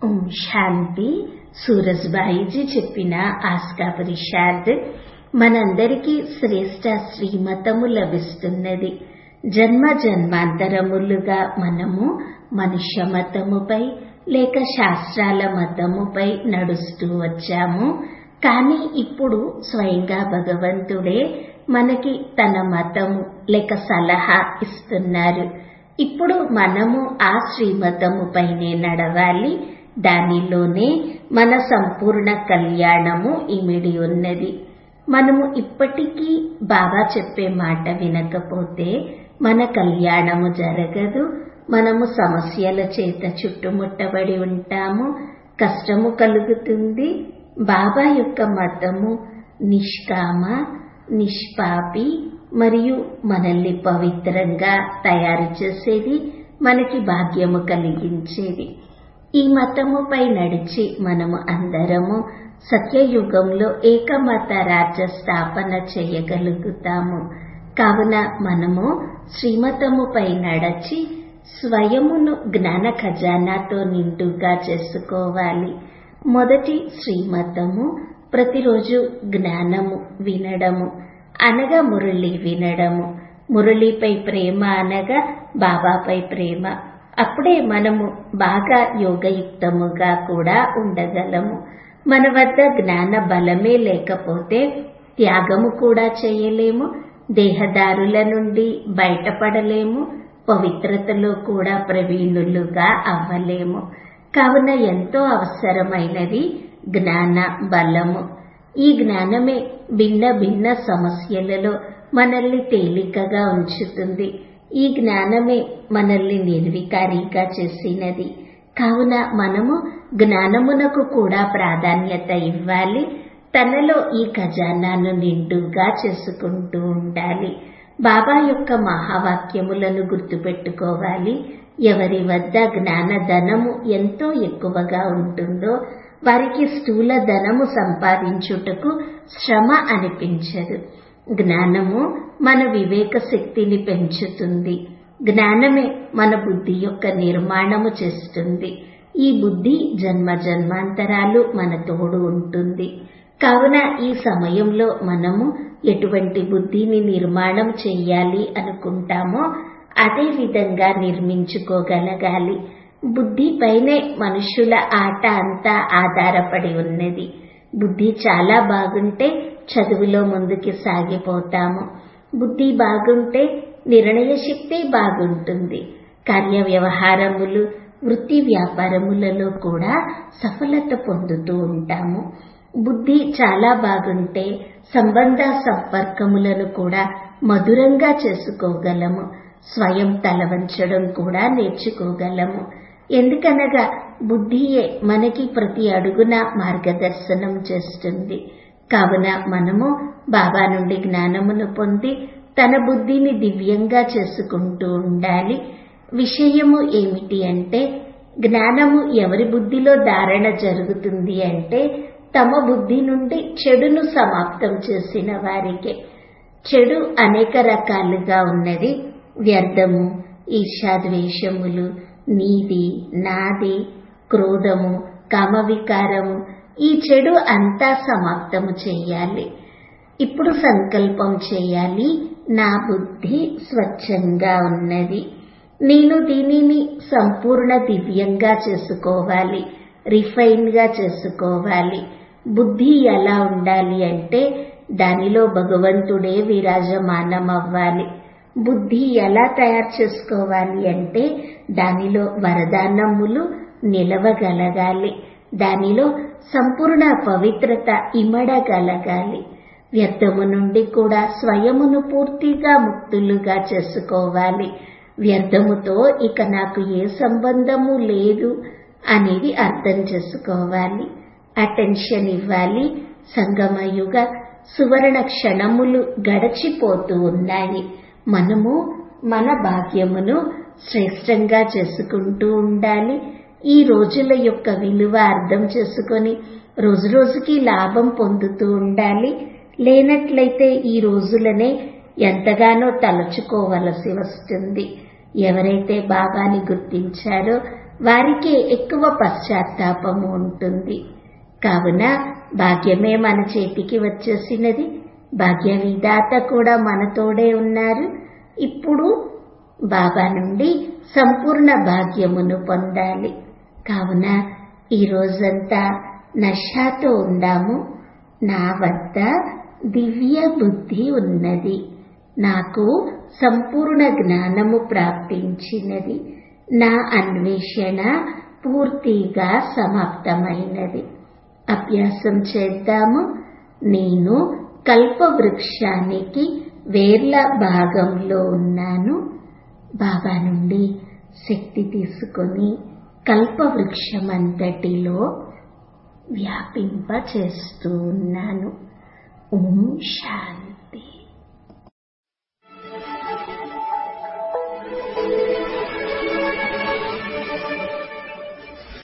ఓం శాంతి సూరజ్బాయిజీ చెప్పిన ఆస్కా పరిషాద్ మనందరికీ శ్రేష్ట శ్రీమతము లభిస్తున్నది జన్మ జన్మాంతరములుగా మనము మనుష్య మతముపై లేక శాస్త్రాల మతముపై నడుస్తూ వచ్చాము కానీ ఇప్పుడు స్వయంగా భగవంతుడే మనకి తన మతము లేక సలహా ఇస్తున్నారు ఇప్పుడు మనము ఆ శ్రీమతము పైనే నడవాలి దానిలోనే మన సంపూర్ణ కళ్యాణము ఇమిడి ఉన్నది మనము ఇప్పటికీ బాబా చెప్పే మాట వినకపోతే మన కళ్యాణము జరగదు మనము సమస్యల చేత చుట్టుముట్టబడి ఉంటాము కష్టము కలుగుతుంది బాబా యొక్క మతము నిష్కామ నిష్పాపి మరియు మనల్ని పవిత్రంగా తయారు చేసేది మనకి భాగ్యము కలిగించేది ఈ మతముపై నడిచి మనము అందరము సత్యయుగంలో ఏకమత రాజ్య స్థాపన చేయగలుగుతాము కావున మనము శ్రీమతముపై నడచి స్వయమును జ్ఞాన ఖజానాతో నిండుగా చేసుకోవాలి మొదటి శ్రీమతము ప్రతిరోజు జ్ఞానము వినడము అనగా మురళి వినడము మురళిపై ప్రేమ అనగా బాబాపై ప్రేమ అప్పుడే మనము బాగా యోగయుక్తముగా కూడా ఉండగలము మన వద్ద జ్ఞాన బలమే లేకపోతే త్యాగము కూడా చేయలేము దేహదారుల నుండి బయటపడలేము పవిత్రతలో కూడా ప్రవీణులుగా అవ్వలేము కావున ఎంతో అవసరమైనది జ్ఞాన బలము ఈ జ్ఞానమే భిన్న భిన్న సమస్యలలో మనల్ని తేలికగా ఉంచుతుంది ఈ జ్ఞానమే మనల్ని నిర్వికారిగా చేసినది కావున మనము జ్ఞానమునకు కూడా ప్రాధాన్యత ఇవ్వాలి తనలో ఈ ఖజానాను నిండుగా చేసుకుంటూ ఉండాలి బాబా యొక్క మహావాక్యములను గుర్తుపెట్టుకోవాలి ఎవరి వద్ద జ్ఞాన ధనము ఎంతో ఎక్కువగా ఉంటుందో వారికి స్థూల ధనము సంపాదించుటకు శ్రమ అనిపించదు జ్ఞానము మన వివేక శక్తిని పెంచుతుంది జ్ఞానమే మన బుద్ధి యొక్క నిర్మాణము చేస్తుంది ఈ బుద్ధి జన్మ జన్మాంతరాలు మన తోడు ఉంటుంది కావున ఈ సమయంలో మనము ఎటువంటి బుద్ధిని నిర్మాణం చెయ్యాలి అనుకుంటామో అదే విధంగా నిర్మించుకోగలగాలి బుద్ధిపైనే మనుషుల ఆట అంతా ఆధారపడి ఉన్నది బుద్ధి చాలా బాగుంటే చదువులో ముందుకి సాగిపోతాము బుద్ధి బాగుంటే నిర్ణయ శక్తి బాగుంటుంది కార్య వ్యవహారములు వృత్తి వ్యాపారములలో కూడా సఫలత పొందుతూ ఉంటాము బుద్ధి చాలా బాగుంటే సంబంధ సంపర్కములను కూడా మధురంగా చేసుకోగలము స్వయం తలవంచడం కూడా నేర్చుకోగలము ఎందుకనగా బుద్ధియే మనకి ప్రతి అడుగున మార్గదర్శనం చేస్తుంది కావున మనము బాబా నుండి జ్ఞానమును పొంది తన బుద్ధిని దివ్యంగా చేసుకుంటూ ఉండాలి విషయము ఏమిటి అంటే జ్ఞానము ఎవరి బుద్ధిలో ధారణ జరుగుతుంది అంటే తమ బుద్ధి నుండి చెడును సమాప్తం చేసిన వారికే చెడు అనేక రకాలుగా ఉన్నది వ్యర్థము ఈర్షాద్వేషములు నీది నాది క్రోధము కామవికారము ఈ చెడు అంతా సమాప్తము చేయాలి ఇప్పుడు సంకల్పం చేయాలి నా బుద్ధి స్వచ్ఛంగా ఉన్నది నేను దీనిని సంపూర్ణ దివ్యంగా చేసుకోవాలి రిఫైన్ గా చేసుకోవాలి బుద్ధి ఎలా ఉండాలి అంటే దానిలో భగవంతుడే విరాజమానం అవ్వాలి బుద్ధి ఎలా తయారు చేసుకోవాలి అంటే దానిలో వరదానములు నిలవగలగాలి దానిలో సంపూర్ణ పవిత్రత ఇమడగలగాలి వ్యర్థము నుండి కూడా స్వయమును పూర్తిగా ముక్తులుగా చేసుకోవాలి వ్యర్థముతో ఇక నాకు ఏ సంబంధము లేదు అనేది అర్థం చేసుకోవాలి అటెన్షన్ ఇవ్వాలి సంగమయుగ సువర్ణ క్షణములు గడచిపోతూ ఉన్నాయి మనము మన భాగ్యమును శ్రేష్టంగా చేసుకుంటూ ఉండాలి ఈ రోజుల యొక్క విలువ అర్థం చేసుకొని రోజు రోజుకి లాభం పొందుతూ ఉండాలి లేనట్లయితే ఈ రోజులనే ఎంతగానో తలుచుకోవలసి వస్తుంది ఎవరైతే బాబాని గుర్తించారో వారికే ఎక్కువ పశ్చాత్తాపము ఉంటుంది కావున భాగ్యమే మన చేతికి వచ్చేసినది భాగ్య విధాత కూడా మనతోడే ఉన్నారు ఇప్పుడు బాబా నుండి సంపూర్ణ భాగ్యమును పొందాలి కావున ఈ రోజంతా నషాతో ఉందాము నా వద్ద దివ్య బుద్ధి ఉన్నది నాకు సంపూర్ణ జ్ఞానము ప్రాప్తించినది నా అన్వేషణ పూర్తిగా సమాప్తమైనది అభ్యాసం చేద్దాము నేను కల్పవృక్షానికి వేర్ల భాగంలో ఉన్నాను బాబా నుండి శక్తి తీసుకొని కల్పవృక్షమంతటిలో వ్యాపింప చేస్తూ ఉన్నాను ఓం శాంతి